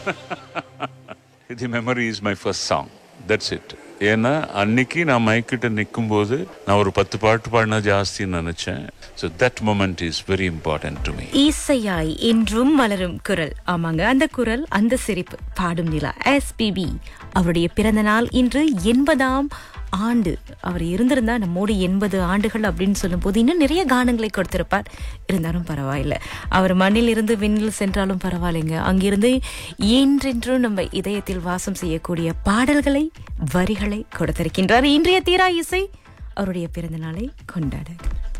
the memory is my first song that's it ஏன்னா அன்னைக்கு நான் மைக்கிட்ட நிற்கும்போது நான் ஒரு பத்து பாட்டு பாடினா ஜாஸ்தின்னு நினச்சேன் so that moment is very important to me இசையாய் என்றும் மலரும் குரல் ஆமாங்க அந்த குரல் அந்த சிரிப்பு பாடும் நிலா எஸ்பிபி அவருடைய பிறந்த நாள் இன்று எண்பதாம் ஆண்டு அவர் இருந்திருந்தா நம்மோடு எண்பது ஆண்டுகள் அப்படின்னு சொல்லும்போது இன்னும் நிறைய கானங்களை கொடுத்திருப்பார் இருந்தாலும் பரவாயில்ல அவர் மண்ணில் இருந்து விண்ணில் சென்றாலும் பரவாயில்லைங்க அங்கிருந்து என்றென்றும் நம்ம இதயத்தில் வாசம் செய்யக்கூடிய பாடல்களை வரிகளை கொடுத்திருக்கின்றார் இன்றைய தீரா இசை அவருடைய பிறந்த நாளை கொண்டாட